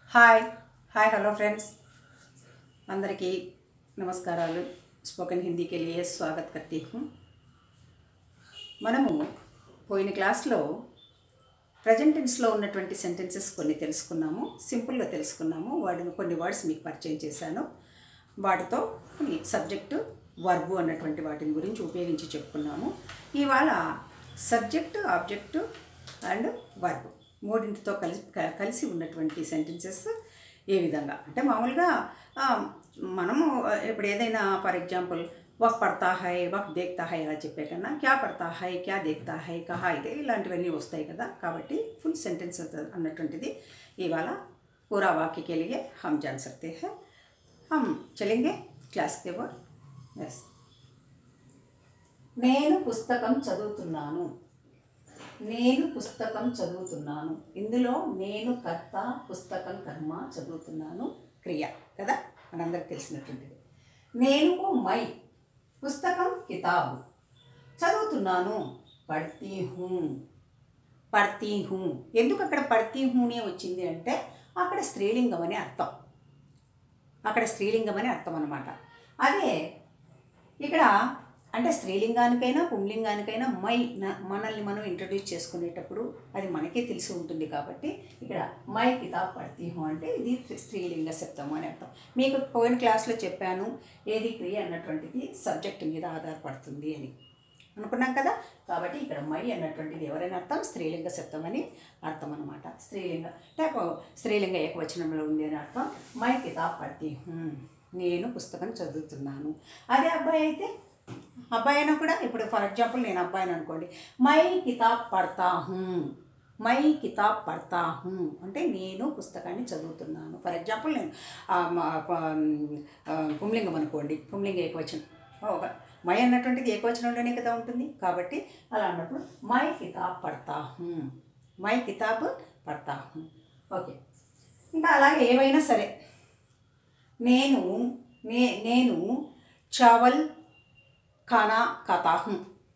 Hi hi hello friends అందరికీ నమస్కారాలు spoken హిందీకి లియే స్వాగత్ కర్తీ హూ మనము పోయిన క్లాస్లో ప్రజెంట్ టెన్స్లో ఉన్నటువంటి సెంటెన్సెస్ కొన్ని తెలుసుకున్నాము సింపుల్గా తెలుసుకున్నాము వాటిని కొన్ని వర్డ్స్ మీకు పరిచయం చేశాను వాటితో కొన్ని సబ్జెక్టు వర్బు అన్నటువంటి వాటిని గురించి ఉపయోగించి చెప్పుకున్నాము ఇవాళ సబ్జెక్టు ఆబ్జెక్టు అండ్ వర్బ్ మూడింటితో కలిసి క- కలిసి ఉన్నటువంటి సెంటెన్సెస్ ఏ విధంగా అంటే మామూలుగా ఆ, మనము ఆ, ఇప్పుడు ఏదైనా ఫర్ ఎగ్జాంపుల్ వక్ పడతా హై వక్ దేక్తా హై అలా చెప్పే కన్నా క్యా పడతా హై క్యా దేక్తా హై కహా అయితే ఇలాంటివన్నీ వస్తాయి కదా కాబట్టి ఫుల్ సెంటెన్స్ అన్నటువంటిది ఇవాళ పూరా వాక్య के लिए हम जान सकते हैं हम चलेंगे क्लास के बाद यस నేను పుస్తకం చదువుతున్నాను నేను పుస్తకం చదువుతున్నాను ఇందులో నేను కర్త పుస్తకం కర్మ చదువుతున్నాను క్రియ కదా మనందరికి తెలిసినటువంటిది నేను మై పుస్తకం కితాబు చదువుతున్నాను పడ్తీ హూ పడ్తీ హూ ఎందుకు అక్కడ పడ్తీ హూనే వచ్చింది అంటే అక్కడ స్త్రీలింగం అని అర్థం అక్కడ స్త్రీలింగం అని అర్థం అనమాట అదే ఇక్కడ అంటే స్త్రీలింగానికైనా పుంలింగానికైనా మై న- మనల్ని మనం ఇంట్రడ్యూస్ చేసుకునేటప్పుడు అది మనకే తెలిసి ఉంటుంది కాబట్టి ఇక్కడ మై కితాబ్ పడతీ హూ అంటే ఇది స్త్రీలింగ శబ్దం అని అర్థం మీకు పోయిన క్లాస్లో చెప్పాను ఏది క్రియ అన్నటువంటిది సబ్జెక్ట్ మీద ఆధారపడుతుంది అని అనుకున్నాం కదా కాబట్టి ఇక్కడ మై అన్నటువంటిది ఎవరైనా అర్థం స్త్రీలింగ శబ్దం అని అర్థం అనమాట స్త్రీలింగ అంటే ఒక స్త్రీలింగ ఏకవచనంలో ఉంది అని అర్థం మై కితాబ్ పడతీ హూ నేను పుస్తకం చదువుతున్నాను అదే అబ్బాయి అయితే అబ్బాయి అయినా కూడా ఇప్పుడు ఫర్ ఎగ్జాంపుల్ నేను అబ్బాయిని అనుకోండి మై కితాబ్ పడతా హూ మై కితాబ్ పడతా హూ అంటే నేను పుస్తకాన్ని చదువుతున్నాను ఫర్ ఎగ్జాంపుల్ నేను ఆ, మా- ప- ఆ, పుంలింగం అనుకోండి పుంలింగ ఏకవచనం ఒక మై అన్నటువంటిది ఏకవచనంలోనే కదా ఉంటుంది కాబట్టి అలా అన్నప్పుడు మై కితాబ్ పడతా హూ మై కితాబ్ పడతా హూ ఓకే ఇంకా అలాగే ఏవైనా సరే నేను నే నేను చావల్ ఖానా ఖాతా హూ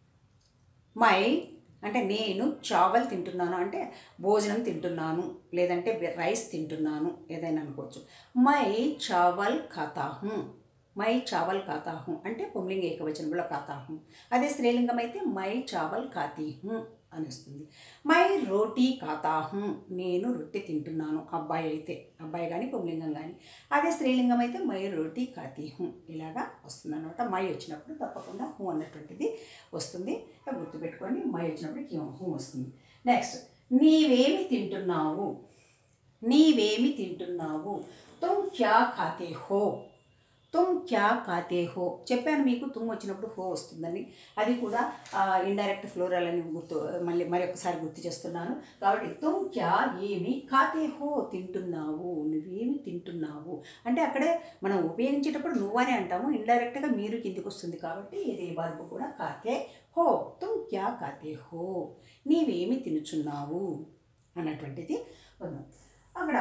మై అంటే నేను చావల్ తింటున్నాను అంటే భోజనం తింటున్నాను లేదంటే బె- రైస్ తింటున్నాను ఏదైనా అనుకోవచ్చు మై చావల్ ఖాతా హూ మై చావల్ ఖాతా హూ అంటే పుంలింగ ఏకవచనంలో ఖాతా హూ అదే స్త్రీలింగం అయితే మై చావల్ ఖాతీ హూ అని వస్తుంది మై రోటీ ఖాతా హూ నేను రొట్టె తింటున్నాను అబ్బాయి అయితే అబ్బాయి కానీ పుంలింగం కానీ అదే స్త్రీలింగం అయితే మై రోటీ ఖాతీ హూ ఇలాగా వస్తుంది అనమాట మై వచ్చినప్పుడు తప్పకుండా హూ అన్నటువంటిది వస్తుంది అది గుర్తుపెట్టుకోండి మై వచ్చినప్పుడు హూ హూ వస్తుంది నెక్స్ట్ నీవేమి తింటున్నావు నీవేమి తింటున్నావు తుమ్ క్యా ఖాతే హో తుమ్ క్యా ఖాతే హో చెప్పాను మీకు తుమ్ వచ్చినప్పుడు హో వస్తుందని అది కూడా ఇండైరెక్ట్ ఫ్లోరల్ అని గుర్తు మళ్ళీ మరి ఒకసారి గుర్తు చేస్తున్నాను కాబట్టి తుమ్ క్యా ఏమి ఖాతే హో తింటున్నావు నువ్వేమి తింటున్నావు అంటే అక్కడే మనం ఉపయోగించేటప్పుడు నువ్వనే అంటాము ఇండైరెక్ట్గా మీరు కిందికి వస్తుంది కాబట్టి ఇది వర్బ్ కూడా ఖాతే హో తుమ్ క్యా ఖాతే హో నీవేమి తినుచున్నావు అన్నటువంటిది ఉంది అక్కడ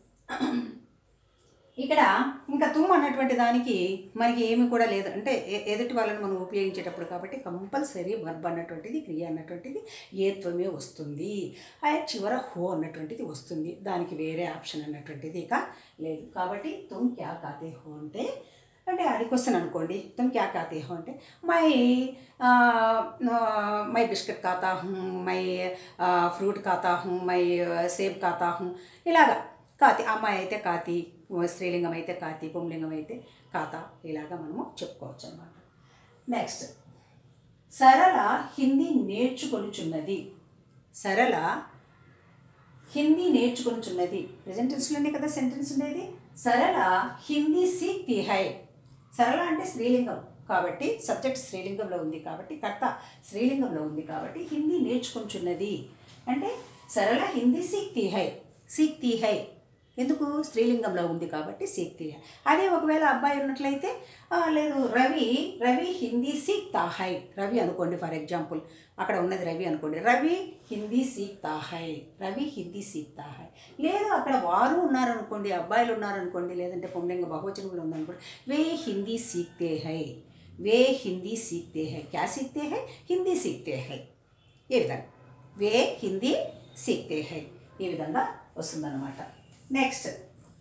ఇక్కడ ఇంకా తుమ్ అన్నటువంటి దానికి మనకి ఏమి కూడా లేదు అంటే ఎ- ఎదుటి వాళ్ళని మనం ఉపయోగించేటప్పుడు కాబట్టి కంపల్సరీ వర్బ్ అన్నటువంటిది క్రియ అన్నటువంటిది ఏత్వమే వస్తుంది ఆ చివర హో అన్నటువంటిది వస్తుంది దానికి వేరే ఆప్షన్ అన్నటువంటిది ఇక లేదు కాబట్టి తుమ్ క్యా కాతే హో అంటే అంటే అది క్వశ్చన్ అనుకోండి తుమ్ క్యా కాతే హో అంటే మై ఆ, ఆ, మై బిస్కెట్ ఖాతా హూ మై ఆ, ఫ్రూట్ ఖాతా హూ మై సేబ్ ఖాతా హూ ఇలాగా కాతి అమ్మాయి అయితే కాతి స్త్రీలింగం అయితే కాతి పుంలింగం అయితే కాత ఇలాగా మనము చెప్పుకోవచ్చు అనమాట నెక్స్ట్ సరళ హిందీ నేర్చుకొనుచున్నది సరళ హిందీ నేర్చుకొనుచున్నది ప్రజెంట్ టెన్స్లోనే కదా సెంటెన్స్ ఉండేది సరళ హిందీ సీక్తి హై సరళ అంటే స్త్రీలింగం కాబట్టి సబ్జెక్ట్ స్త్రీలింగంలో ఉంది కాబట్టి కర్త స్త్రీలింగంలో ఉంది కాబట్టి హిందీ నేర్చుకుంటున్నది అంటే సరళ హిందీ సీక్తి హై సీక్తి హై ఎందుకు స్త్రీలింగంలో ఉంది కాబట్టి సీక్తి హై అదే ఒకవేళ అబ్బాయి ఉన్నట్లయితే ఆ, లేదు రవి రవి హిందీ సీక్తా హై రవి అనుకోండి ఫర్ ఎగ్జాంపుల్ అక్కడ ఉన్నది రవి అనుకోండి రవి హిందీ సీక్తా హై రవి హిందీ సీక్తా హై లేదు అక్కడ వారు ఉన్నారనుకోండి అబ్బాయిలు ఉన్నారనుకోండి లేదంటే పుంలింగ బహువచనంలో ఉందనుకోండి వే హిందీ సీక్తే హై వే హిందీ సీక్తే హై క్యా సీక్తే హై హిందీ సీక్తే హై ఈ విధంగా వే హిందీ సీక్తే హై ఈ విధంగా వస్తుందన్నమాట నెక్స్ట్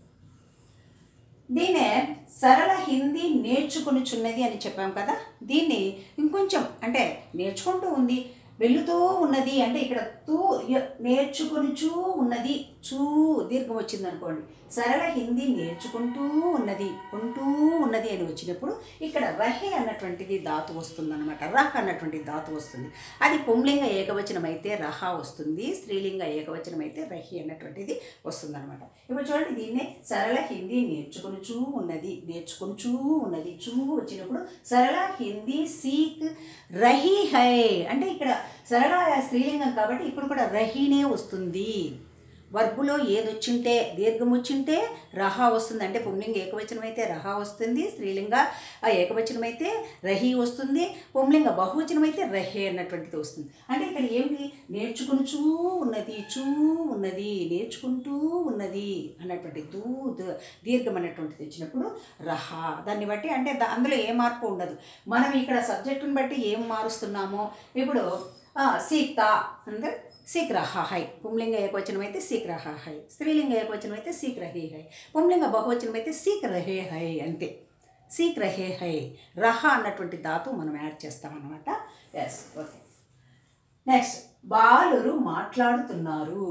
దీన్నే సరళ హిందీ నేర్చుకొనుచున్నది అని చెప్పాం కదా దీన్ని ఇంకొంచెం అంటే నేర్చుకుంటూ ఉంది వెళుతూ ఉన్నది అంటే ఇక్కడ తూ య- నేర్చుకొనుచూ ఉన్నది చూ దీర్ఘం వచ్చింది అనుకోండి సరళ హిందీ నేర్చుకుంటూ ఉన్నది ఉంటూ ఉన్నది అని వచ్చినప్పుడు ఇక్కడ రహే అన్నటువంటిది ధాతు వస్తుంది అనమాట రహ్ అన్నటువంటి ధాతు వస్తుంది అది పుంలింగ ఏకవచనం అయితే రహ వస్తుంది స్త్రీలింగ ఏకవచనం అయితే రహి అన్నటువంటిది వస్తుంది అనమాట ఇప్పుడు చూడండి దీన్నే సరళ హిందీ నేర్చుకొనుచూ ఉన్నది నేర్చుకొనుచూ ఉన్నది చూ వచ్చినప్పుడు సరళ హిందీ సీక్ రహి హై అంటే ఇక్కడ సరళ స్త్రీలింగం కాబట్టి ఇప్పుడు కూడా రహీనే వస్తుంది వర్బులో ఏది వచ్చింటే దీర్ఘం వచ్చింటే రహా వస్తుంది అంటే పుంలింగ ఏకవచనం అయితే రహా వస్తుంది స్త్రీలింగ ఆ ఏకవచనం అయితే రహి వస్తుంది పుంలింగ బహువచనం అయితే రహే అన్నటువంటిది వస్తుంది అంటే ఇక్కడ ఏమిటి నేర్చుకుంటూ ఉన్నది చూ ఉన్నది నేర్చుకుంటూ ఉన్నది అన్నటువంటి దూ ద- దీర్ఘం అన్నటువంటిది వచ్చినప్పుడు రహా దాన్ని బట్టి అంటే దా- అందులో ఏ మార్పు ఉండదు మనం ఇక్కడ సబ్జెక్టుని బట్టి ఏం మారుస్తున్నామో ఇప్పుడు ఆ, సీత అంటే సీక్ రహా హై పుంలింగ ఏకవచనం అయితే సీక్ రహా హై స్త్రీలింగ ఏకవచనం అయితే సీక్ రహే హై పుంలింగ బహువచనం అయితే సీక్ రహే హై అంతే సీక్ రహే హై రహ అన్నటువంటి ధాతు మనం యాడ్ చేస్తామన్నమాట ఎస్ ఓకే నెక్స్ట్ బాలురు మాట్లాడుతున్నారు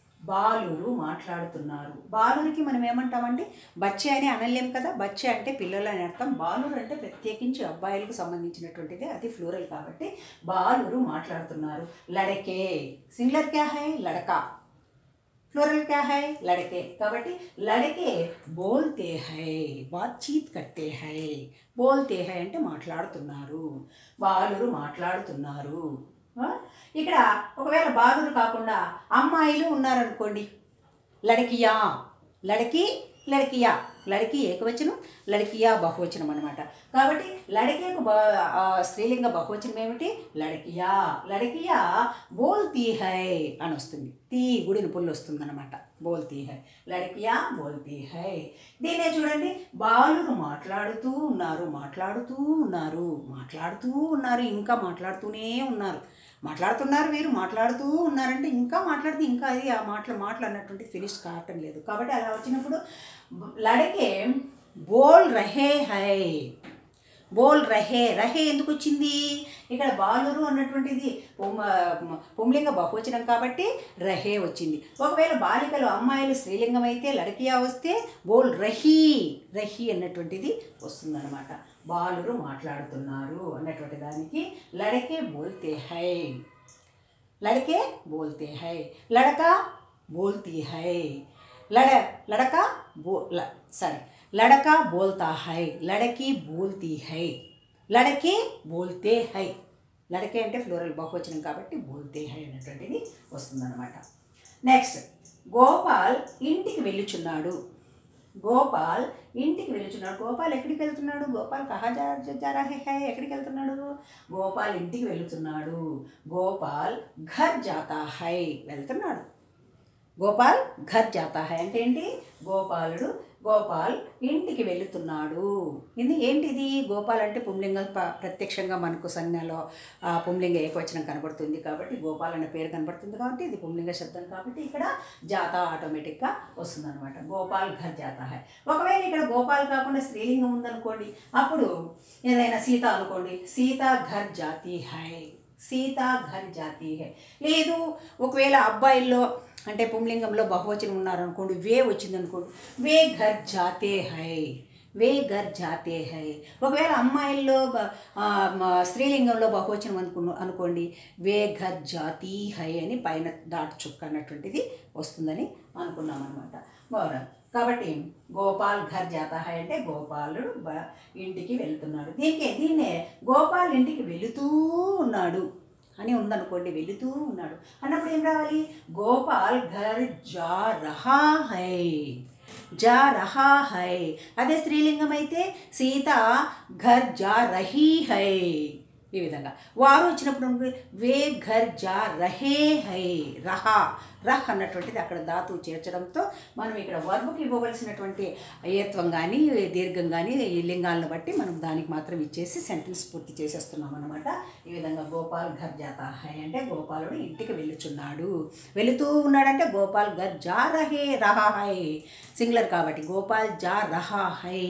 బాలురు మాట్లాడుతున్నారు బాలురికి మనం ఏమంటామండి బచ్చే అని అనలేం కదా బచ్చే అంటే పిల్లలు అని అర్థం బాలురు అంటే ప్రత్యేకించి అబ్బాయిలకు సంబంధించినటువంటిది అది ఫ్లోరల్ కాబట్టి బాలురు మాట్లాడుతున్నారు లడకే సింగులర్ క్యా హై లడకా ఫ్లోరల్ क्या है लड़के కాబట్టి లड़के బోల్తే హై బాత్చీత్ కర్తే హై బోల్తే హై అంటే మాట్లాడుతున్నారు బాలురు మాట్లాడుతున్నారు ఆ? ఇక్కడ ఒకవేళ బాలురు కాకుండా అమ్మాయిలు ఉన్నారనుకోండి లడకియా లడకి లడకియా లడకి ఏకవచనం లడకియా బహువచనం అనమాట కాబట్టి లడకేకు బ ఆ, స్త్రీలింగ బహువచనం ఏమిటి లడకియా లడకియా బోల్తీ హై అని వస్తుంది తీ గుడిని పుల్లు వస్తుంది అనమాట బోల్తీ హై లడకియా బోల్తీ హై దీనే చూడండి బాలురు మాట్లాడుతూ ఉన్నారు మాట్లాడుతూ ఉన్నారు మాట్లాడుతూ ఉన్నారు ఇంకా మాట్లాడుతూనే ఉన్నారు మాట్లాడుతున్నారు వీరు మాట్లాడుతూ ఉన్నారంటే ఇంకా మాట్లాడుతూ ఇంకా అది ఆ మాటలు మాటలు అన్నటువంటి ఫినిష్ కావటం లేదు కాబట్టి అలా వచ్చినప్పుడు లడకే బోల్ రహే హై బోల్ రహే రహే ఎందుకు వచ్చింది ఇక్కడ బాలురు అన్నటువంటిది పుమ- పుంలింగ బహువచనం కాబట్టి రహే వచ్చింది ఒకవేళ బాలికలు అమ్మాయిలు స్త్రీలింగం అయితే లడకియా వస్తే బోల్ రహీ రహీ అన్నటువంటిది వస్తుందన్నమాట బాలురు మాట్లాడుతున్నారు అన్నటువంటి దానికి లడకే బోల్తే హై लड़के बोलते हैं लड़का बोलती है लड़ लड़का बो ल, सॉरी लड़का बोलता है लड़की बोलती है लड़के बोलते हैं లడకే అంటే ఫ్లోరల్ బహువచనం కాబట్టి బోల్తే హై అనేటువంటిది వస్తుందన్నమాట నెక్స్ట్ గోపాల్ ఇంటికి వెళ్ళుచున్నాడు గోపాల్ ఇంటికి వెళ్తున్నాడు గోపాల్ ఎక్కడికి వెళ్తున్నాడు గోపాల్ కహా జా జా రహే హై ఎక్కడికి వెళ్తున్నాడు గోపాల్ ఇంటికి వెళ్తున్నాడు గోపాల్ ఘర్ జాతా హై వెళ్తున్నాడు గోపాల్ ఘర్ జాతా హై అంటే ఏంటి గోపాలుడు గోపాల్ ఇంటికి వెళుతున్నాడు ఇది ఏంటిది గోపాల్ అంటే పుంలింగం ప- ప్రత్యక్షంగా మనకు సంజ్ఞలో ఆ పుంలింగ ఏకవచనం కనబడుతుంది కాబట్టి గోపాల్ అనే పేరు కనబడుతుంది కాబట్టి ఇది పుంలింగ శబ్దం కాబట్టి ఇక్కడ జాత ఆటోమేటిక్గా వస్తుంది అనమాట గోపాల్ ఘర్ జాతా హై ఒకవేళ ఇక్కడ గోపాల్ కాకుండా స్త్రీలింగం ఉందనుకోండి అప్పుడు ఏదైనా సీత అనుకోండి సీత ఘర్ జాతి హై సీత ఘర్ జాతి హై లేదు ఒకవేళ అబ్బాయిల్లో అంటే పుంలింగంలో బహువచనం ఉన్నారనుకోండి వే వచ్చిందనుకోండి వే ఘర్ జాతే హై వే ఘర్ జాతే హై ఒకవేళ అమ్మాయిల్లో బ- ఆ, మ- స్త్రీలింగంలో బహువచనం అనుకున్న అనుకోండి వే ఘర్ జాతి హై అని పైన దాటి చుక్క అన్నటువంటిది వస్తుందని అనుకున్నాం అనమాట మోరల్ కాబట్టి గోపాల్ ఘర్ జాతా హై అంటే గోపాలుడు బ- ఇంటికి వెళ్తున్నాడు దీనికే దీన్నే గోపాల్ ఇంటికి వెళుతూ ఉన్నాడు అని ఉందనుకోండి వెళుతూ ఉన్నాడు అన్నప్పుడు ఏం రావాలి గోపాల్ ఘర్ జా రహా హై జా రహా హై అదే స్త్రీలింగం అయితే సీత ఘర్ జా రహీ హై ఈ విధంగా వారు వచ్చినప్పుడు మనకు వే ఘర్ జా రహే హై రహా రహ్ అన్నటువంటిది అక్కడ ధాతువు చేర్చడంతో మనం ఇక్కడ వర్బుకి ఇవ్వవలసినటువంటి ఏత్వం కానీ దీర్ఘం కానీ ఈ లింగాలను బట్టి మనం దానికి మాత్రం ఇచ్చేసి సెంటెన్స్ పూర్తి చేసేస్తున్నాం అనమాట ఈ విధంగా గోపాల్ ఘర్ జాతా హై అంటే గోపాలుడు ఇంటికి వెళ్ళుచున్నాడు వెళుతూ ఉన్నాడంటే గోపాల్ ఘర్ జా రహే రహా హై సింగులర్ కాబట్టి గోపాల్ జా రహా హై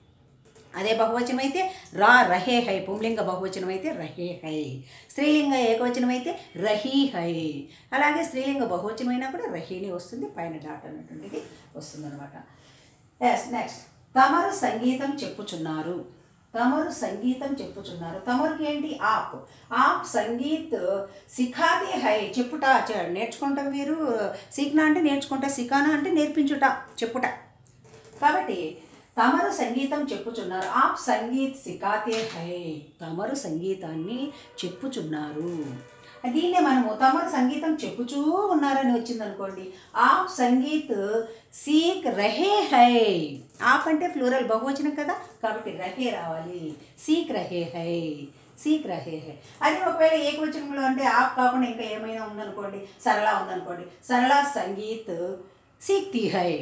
అదే బహువచనం అయితే రా రహే హై పుంలింగ బహువచనం అయితే రహే హై స్త్రీలింగ ఏకవచనం అయితే రహీ హై అలాగే స్త్రీలింగ బహువచనం అయినా కూడా రహీని వస్తుంది పైన డాట్ అన్నటువంటిది వస్తుందన్నమాట ఎస్ నెక్స్ట్ తమరు సంగీతం చెప్పుచున్నారు తమరు సంగీతం చెప్పుచున్నారు తమరుకి ఏంటి ఆప్ ఆప్ సంగీత్ సిఖాదే హై చెప్పుట చ- నేర్చుకుంటాం వీరు సీక్నా అంటే నేర్చుకుంటా సికానా అంటే నేర్పించుట చెప్పుట కాబట్టి తమరు సంగీతం చెప్పుచున్నారు ఆప్ సంగీత్ సికాతే హై తమరు సంగీతాన్ని చెప్పుచున్నారు దీన్నే మనము తమరు సంగీతం చెప్పుచూ ఉన్నారని వచ్చింది అనుకోండి ఆప్ సంగీత్ సీక్ రహే హై ఆప్ అంటే ఫ్లూరల్ బహువచనం కదా కాబట్టి రహే రావాలి సీక్ రహే హై సీక్ రహే హై అది ఒకవేళ ఏకవచనంలో అంటే ఆప్ కాకుండా ఇంకా ఏమైనా ఉందనుకోండి సరళ ఉందనుకోండి సరళ సంగీత్ సీక్తి హై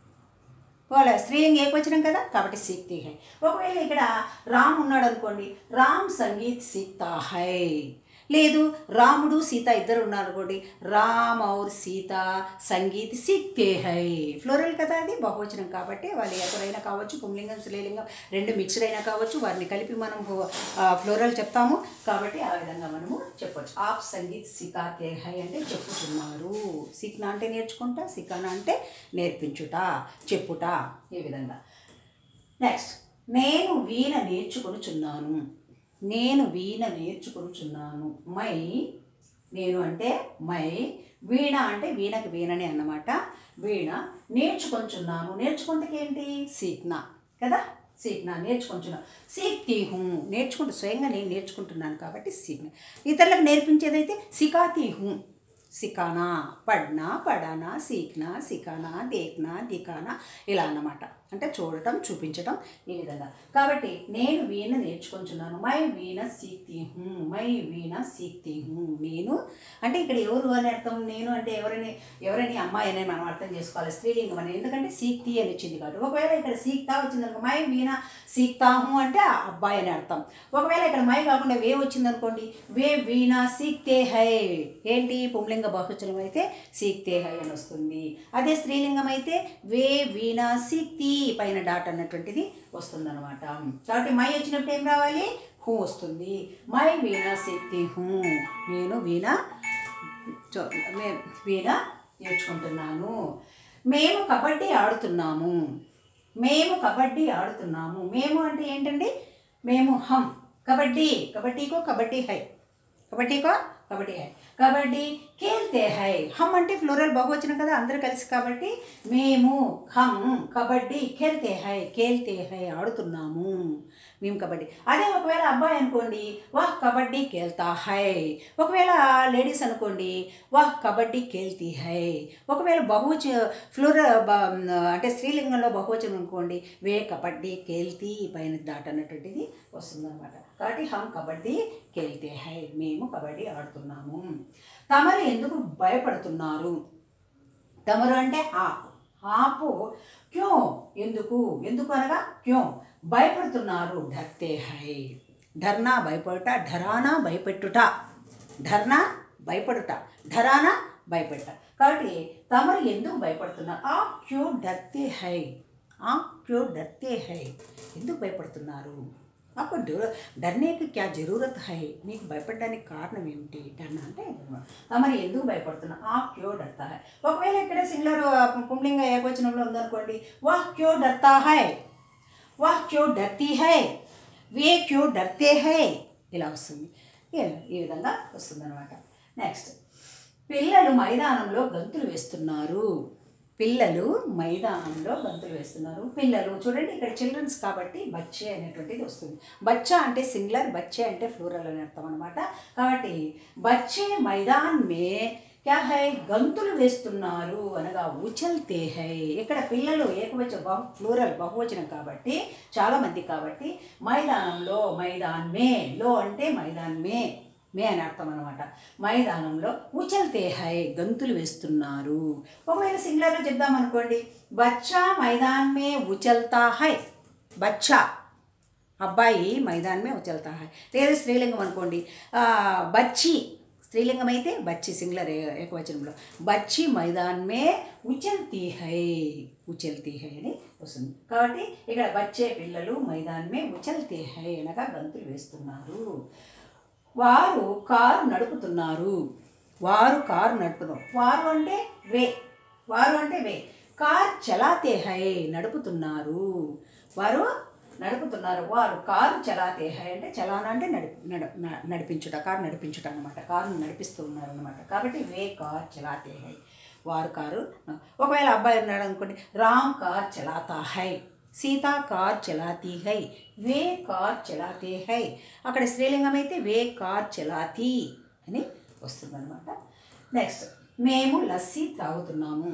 పోలే స్త్రీలింగ ఏకవచనం కదా కాబట్టి సీక్తి హై ఒకవేళ ఇక్కడ రామ్ ఉన్నాడు అనుకోండి రామ్ సంగీత్ సీక్తా హై లేదు రాముడు సీత ఇద్దరు ఉన్నారు అనుకోండి రామ్ ఔర్ సీత సంగీత్ సీక్తే హై ఫ్లోరల్ కదా అది బహువచనం కాబట్టి వాళ్ళు ఎవరైనా కావచ్చు పుంలింగం స్త్రీలింగం రెండు మిక్స్డ్ అయినా కావచ్చు వారిని కలిపి మనం ఫ్లోరల్ చెప్తాము కాబట్టి ఆ విధంగా మనము చెప్పొచ్చు ఆప్ సంగీత్ సికాతే హై అంటే చెప్పుతున్నారు సిక్నా అంటే నేర్చుకుంటా సికానా అంటే నేర్పించుట చెప్పుట ఈ విధంగా నెక్స్ట్ నేను వీణ నేర్చుకొనుచున్నాను నేను వీణ నేర్చుకొనుచున్నాను మై నేను అంటే మై వీణ అంటే వీణకి వీణనే అన్నమాట వీణ నేర్చుకొంచున్నాను నేర్చుకుంటకేంటి సీక్నా కదా సీక్నా నేర్చుకుంటున్నా సీక్తి హూ నేర్చుకుంటూ స్వయంగా నేను నేర్చుకుంటున్నాను కాబట్టి సీక్నా ఇతరులకు నేర్పించేదైతే సికాతి హూ సికానా పడ్నా పడానా సీక్నా సికానా దేక్నా దికానా ఇలా అన్నమాట అంటే చూడటం చూపించటం ఈ విధంగా కాబట్టి నేను వీణ నేర్చుకుంటున్నాను మై వీణ సీక్తి హూ మై వీణ సీక్తి హూ నేను అంటే ఇక్కడ ఎవరు అని అర్థం నేను అంటే ఎవరని ఎవరని అమ్మాయి అని మనం అర్థం చేసుకోవాలి స్త్రీలింగం అని ఎందుకంటే సీక్తి అని వచ్చింది కాబట్టి ఒకవేళ ఇక్కడ సీక్తా వచ్చింది అనుకో మై వీణ సీక్తాహు అంటే ఆ అబ్బాయి అని అర్థం ఒకవేళ ఇక్కడ మై కాకుండా వే వచ్చింది అనుకోండి వే వీణ సీక్తే హై ఏంటి పుంలింగ బహుచలం అయితే సీక్తే హై అని వస్తుంది అదే స్త్రీలింగం అయితే వే వీణ సీక్తి పైన డాట్ అన్నటువంటిది వస్తుంది అనమాట కాబట్టి మై వచ్చినప్పుడు ఏం రావాలి హూ వస్తుంది మై వీణ సీక్తి హూ నేను వీణ చో- మే- వీణ నేర్చుకుంటున్నాను మేము కబడ్డీ ఆడుతున్నాము మేము కబడ్డీ ఆడుతున్నాము మేము అంటే ఏంటండి మేము హమ్ కబడ్డీ కబడ్డీకో కబడ్డీ హై కబడ్డీకో కబడ్డీ హై కబడ్డీ ఖేల్తే హై హమ్ అంటే ఫ్లోరల్ బహువచనం కదా అందరూ కలిసి కాబట్టి మేము హమ్ కబడ్డీ ఖేల్తే హై ఖేల్తే హై ఆడుతున్నాము మేము కబడ్డీ అదే ఒకవేళ అబ్బాయి అనుకోండి వాహ్ కబడ్డీ కేల్తా హై ఒకవేళ లేడీస్ అనుకోండి వాహ్ కబడ్డీ కేల్తీ హై ఒకవేళ బహువచ ఫ్లోర బ- అంటే స్త్రీలింగంలో బహువచనం అనుకోండి వే కబడ్డీ కేల్తీ పైన దాట్ అన్నటువంటిది వస్తుందన్నమాట కాబట్టి హమ్ కబడ్డీ కేల్తే హై మేము కబడ్డీ ఆడుతున్నాము తమరు ఎందుకు భయపడుతున్నారు తమరు అంటే ఆపు ఆపు క్యో ఎందుకు ఎందుకు అనగా క్యో భయపడుతున్నారు ఢర్తే హై ధర్నా భయపడుట ఢరానా భయపెట్టుట ధర్నా భయపడుట ఢరానా భయపెట్ట కాబట్టి తమరు ఎందుకు భయపడుతున్నారు ఆ క్యో డర్తే హై ఆ క్యో డర్తే హై ఎందుకు భయపడుతున్నారు आपको डर डरने की क्या जरूरत है మీకు భయపడడానికి కారణం ఏమిటి డర్నా అంటే మరి ఎందుకు భయపడుతున్నా ఆ క్యో డర్తా హై ఒకవేళ ఇక్కడ సింగులర్ పుంలింగ ఏకవచనంలో ఉందనుకోండి వాహ్ క్యో డర్తా హై వాహ్ క్యో డర్తీ హై వే క్యో డర్తే హై ఇలా వస్తుంది ఈ- ఈ విధంగా వస్తుంది అనమాట నెక్స్ట్ పిల్లలు మైదానంలో గంతులు వేస్తున్నారు పిల్లలు మైదానంలో గంతులు వేస్తున్నారు పిల్లలు చూడండి ఇక్కడ చిల్డ్రన్స్ కాబట్టి బచ్చే అనేటువంటిది వస్తుంది బచ్చా అంటే సింగులర్ బచ్చే అంటే ఫ్లూరల్ అని అర్థం అనమాట కాబట్టి బచ్చే మైదాన్ మే క్యా హై గంతులు వేస్తున్నారు అనగా ఉచల్తే హై ఇక్కడ పిల్లలు ఏకవచ బహు ఫ్లూరల్ బహువచనం కాబట్టి చాలా మంది కాబట్టి మైదానంలో మైదాన్ మే లో అంటే మైదాన్ మే మే అని అర్థం అనమాట మైదానంలో ఉచల్తే హై గంతులు వేస్తున్నారు ఒకవేళ సింగులర్లో చెప్దాం అనుకోండి బచ్చా మైదాన్ మే ఉచల్తా హై బచ్చా అబ్బాయి మైదాన్ మే ఉచల్తా హై లేదా స్త్రీలింగం అనుకోండి ఆ, బచ్చి స్త్రీలింగం అయితే బచ్చి సింగులర్ ఏ- ఏకవచనంలో బచ్చి మైదాన్ మే ఉచల్తీ హై ఉచల్తీ హై అని వస్తుంది కాబట్టి ఇక్కడ బచ్చే పిల్లలు మైదాన్ మే ఉచల్తీ హై అనగా గంతులు వేస్తున్నారు వారు కారు నడుపుతున్నారు వారు కారు నడుపుతున్నారు వారు అంటే వే వారు అంటే వే కార్ చలాతే హై నడుపుతున్నారు వారు నడుపుతున్నారు వారు కారు చలాతే హై అంటే చలానా అంటే నడి నడ- న- నడిపించుట కారు నడిపించుట అనమాట కారును నడిపిస్తూ ఉన్నారు అనమాట కాబట్టి వే కార్ చలాతే హై వారు కారు ఒకవేళ అబ్బాయి ఉన్నాడు అనుకోండి రామ్ కార్ చలాతా హై సీతా కార్ చలాతీ హై వే కార్ చలాతే హై అక్కడ స్త్రీలింగం అయితే వే కార్ చలాతీ అని వస్తుందన్నమాట నెక్స్ట్ మేము లస్సీ తాగుతున్నాము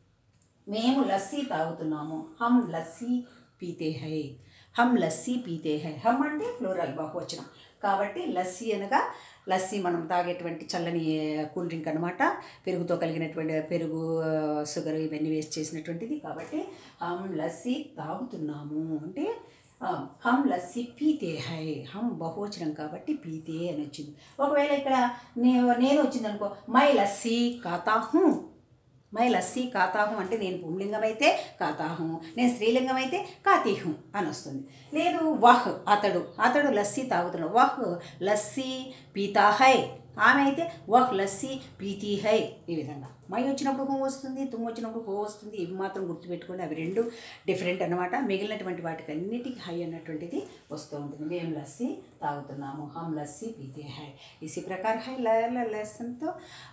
మేము లస్సీ తాగుతున్నాము హమ్ లస్సీ పీతే హై హమ్ లస్సీ పీతే హై హమ్ అంటే ఫ్లోరల్ బహువచనం కాబట్టి లస్సీ అనగా లస్సీ మనం తాగేటువంటి చల్లని కూల్ డ్రింక్ అనమాట పెరుగుతో కలిగినటువంటి పెరుగు ఆ, షుగర్ ఇవన్నీ వేస్ట్ చేసినటువంటిది కాబట్టి హమ్ లస్సీ తాగుతున్నాము అంటే ఆ, హమ్ లస్సీ పీతే హై హమ్ బహువచనం కాబట్టి పీతే అని వచ్చింది ఒకవేళ ఇక్కడ నేను నేను వచ్చింది అనుకో మై లస్సీ కాతా హూ మై లస్సీ కాతాహు అంటే నేను పుంలింగం అయితే కాతాహు నేను స్త్రీలింగం అయితే కాతీహు అని వస్తుంది లేదు వహ్ అతడు అతడు లస్సీ తాగుతున్నాడు వహ్ లస్సీ పీతా హై ఆమె అయితే వహ్ లస్సీ పీతీ హై ఈ విధంగా మై వచ్చినప్పుడు హో వస్తుంది తుమ్ము వచ్చినప్పుడు హో వస్తుంది ఇవి మాత్రం గుర్తుపెట్టుకోండి అవి రెండు డిఫరెంట్ అనమాట మిగిలినటువంటి వాటికి అన్నిటికీ హై అన్నటువంటిది వస్తూ ఉంటుంది మేము లస్సీ తాగుతున్నాము హమ్ లస్సీ పీతే హై ఇసి ప్రకార్ హై లెసన్తో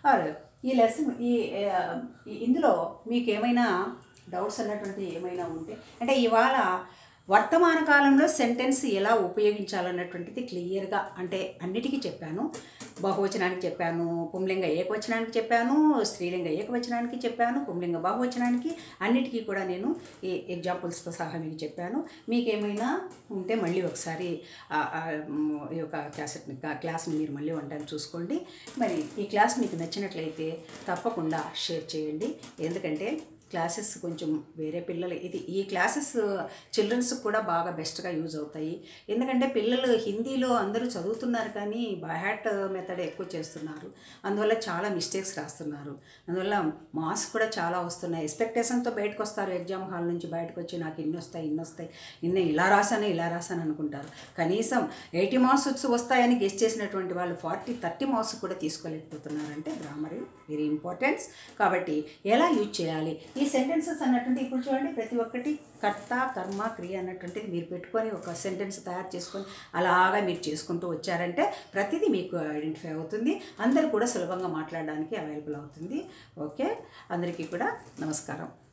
ఈ లెసన్ ఈ ఆ, ఈ- ఇందులో మీకు ఏమైనా డౌట్స్ అన్నటువంటి ఏమైనా ఉంటే అంటే ఇవాళ వర్తమాన కాలంలో సెంటెన్స్ ఎలా ఉపయోగించాలన్నటువంటిది క్లియర్గా అంటే అన్నిటికీ చెప్పాను బహువచనానికి చెప్పాను పుంలింగ ఏకవచనానికి చెప్పాను స్త్రీలింగ ఏకవచనానికి చెప్పాను పుంలింగ బహువచనానికి అన్నిటికీ కూడా నేను ఈ ఎగ్జాంపుల్స్తో సహా మీకు చెప్పాను మీకు ఏమైనా ఉంటే మళ్ళీ ఒకసారి ఆ, ఆ, మ్, ఈ యొక్క క్లాసెట్ని క్లాస్ని మీరు మళ్ళీ వంటాన్ని చూసుకోండి మరి ఈ క్లాస్ మీకు నచ్చినట్లయితే తప్పకుండా షేర్ చేయండి ఎందుకంటే క్లాసెస్ కొంచెం వేరే పిల్లలు ఇది ఈ క్లాసెస్ చిల్డ్రన్స్కి కూడా బాగా బెస్ట్గా యూజ్ అవుతాయి ఎందుకంటే పిల్లలు హిందీలో అందరూ చదువుతున్నారు కానీ బైహాట్ మెథడ్ ఎక్కువ చేస్తున్నారు అందువల్ల చాలా మిస్టేక్స్ రాస్తున్నారు అందువల్ల మార్క్స్ కూడా చాలా వస్తున్నాయి ఎక్స్పెక్టేషన్తో బయటకు వస్తారు ఎగ్జామ్ హాల్ నుంచి బయటకు వచ్చి నాకు ఇన్ని వస్తాయి ఇన్ని వస్తాయి ఇన్ని ఇలా రాసాను ఇలా రాసాను అనుకుంటారు కనీసం ఎయిటీ మార్క్స్ వచ్చి వస్తాయని గెస్ట్ చేసినటువంటి వాళ్ళు ఫార్టీ థర్టీ మార్క్స్ కూడా తీసుకోలేకపోతున్నారంటే గ్రామర్ వెరీ ఇంపార్టెన్స్ కాబట్టి ఎలా యూజ్ చేయాలి ఈ సెంటెన్సెస్ అన్నటువంటి ఇప్పుడు చూడండి ప్రతి ఒక్కటి కర్త కర్మ క్రియ అన్నటువంటిది మీరు పెట్టుకొని ఒక సెంటెన్స్ తయారు చేసుకొని అలాగా మీరు చేసుకుంటూ వచ్చారంటే ప్రతిదీ మీకు ఐడెంటిఫై అవుతుంది అందరూ కూడా సులభంగా మాట్లాడడానికి అవైలబుల్ అవుతుంది ఓకే అందరికీ కూడా నమస్కారం